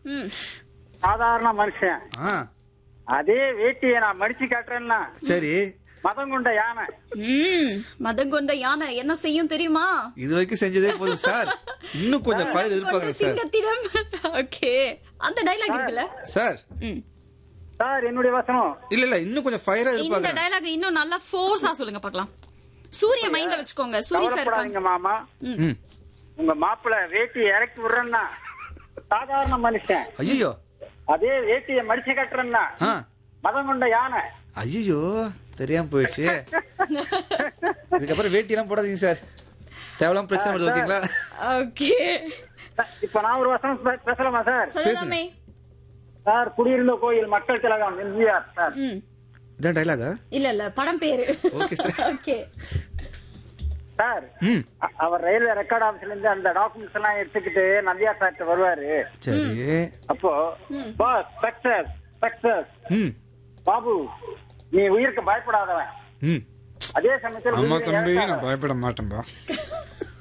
ம் சாதாரண மனுஷன் ஆ அதே வேட்டியை நான் மடிச்சு காட்டுறேன்னா சரி மதம் கொண்ட யானை ம் மதம் கொண்ட யானை என்ன செய்யும் தெரியுமா இது வரைக்கும் செஞ்சதே போதும் சார் இன்னும் கொஞ்சம் ஃபயர் எதிர்பார்க்கறேன் சார் சிங்கத்திடம் ஓகே அந்த டைலாக் இருக்குல்ல சார் ம் சார் என்னுடைய வசனம் இல்ல இல்ல இன்னும் கொஞ்சம் ஃபயரா இந்த எதிர்பார்க்கறேன் டைலாக் இன்னும் நல்லா ஃபோர்ஸா சொல்லுங்க பார்க்கலாம் சூரிய மைண்ட்ல வச்சுக்கோங்க சூரிய சார் கவலைப்படாதீங்க இருக்காங்க மாமா ம் உங்க மாப்பிள்ளை வேட்டி இறக்கி விடுறேன்னா சாதாரண மனுஷன் ஐயோ அதே வேட்டியை மடிச்சு காட்டுறேன்னா ஆ மதம் கொண்ட யானை ஐயோ தெரியாம போயிடுச்சு இதுக்கப்புறம் வேட்டி எல்லாம் போடாதீங்க சார் தேவையில்லாம பிரச்சனை வருது ஓகேங்களா ஓகே இப்ப நான் ஒரு வசனம் பே- பேசலாமா சார் சொல்லலாமே சார் குடியிருந்த கோயில் மக்கள் திலகம் எம்ஜிஆர் சார் ம் இதான் டைலாகா இல்ல இல்ல படம் பேரு Okay, sir. ஓகே சார் ம் அ- அவர் ரயில்வே ரெக்கார்ட் ஆபீஸ்ல இருந்து அந்த டாக்குமெண்ட்ஸ் எல்லாம் எடுத்துக்கிட்டு நந்தியா சார்ட்ட வருவாரு சரி அப்போ பாஸ் சக்சஸ் சக்சஸ் ம் பாபு நீ உயிருக்கு பயப்படாதவன் ம் அதே சமயத்தில் ஆமா உயிரை தம்பி இழக்காதவன். நான் பயப்பட மாட்டேன்பா